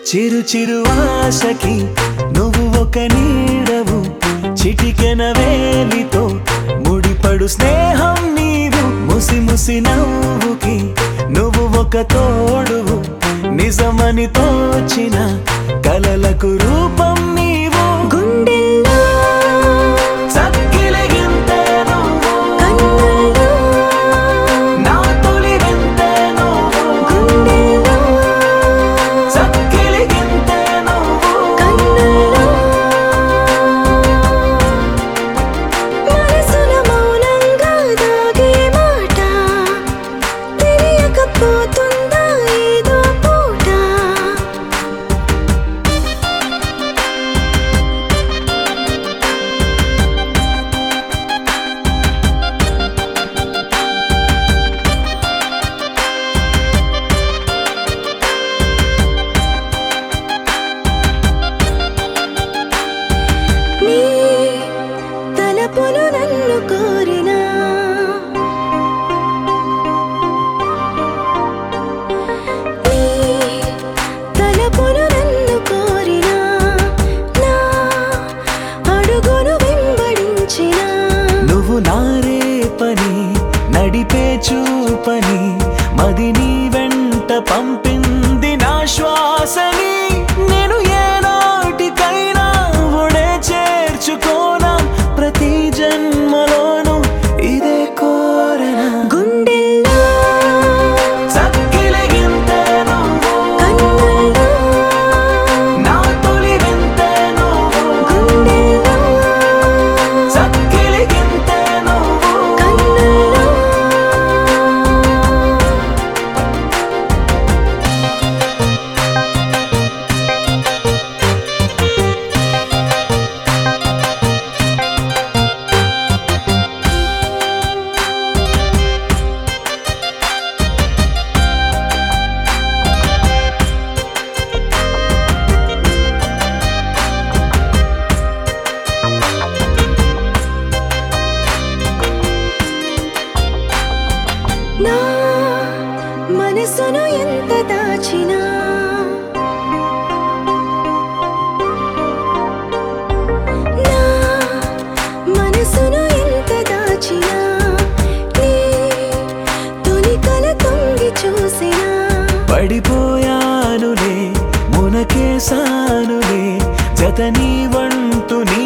చిరు చిరు ఆశకి నువ్వు ఒక నీడవు చిటికెన వేలితో ముడిపడు స్నేహం నీవు ముసి ముసి నవ్వుకి నువ్వు ఒక తోడువు నిజమని తోచిన కలలకు రూపం నీవు గుండెల్లో చక్కిలిగింతే నువ్వు కన్నుల్లో నా తొలి వింతే నువ్వు గుండెల్లో చక్కిలిగింతే నువ్వు కన్నుల్లో మనసున మౌనంగా దాగే మాట తెలియకపోతుందా ఏదో పూట నీ తలపులు నన్ను కోరినా నీ తలపులు నన్ను కోరినా నా అడుగును వెంబడించినా నువ్వు నారే పని నడిపే చూపని మది నీ వెంట పంపింది నా శ్వాసని నేను ఏ నాటికైనా ఒడే చేర్చుకోనా ప్రతి జన్మలోను ఇదే కోరనా గుండెల్లో చక్కిలిగింతే నువ్వు కన్నుల్లో నా తొలి వింతే నువ్వు గుండెల్లో చక్కిలిగింతే నువ్వు కన్నుల్లో నా మనసును ఎంత దాచినా నా మనసును ఎంత దాచినా నీ తొలి కల తొంగి చూసినా పడిపోయానులే మునకేసానులే జత నీ వంతు నీ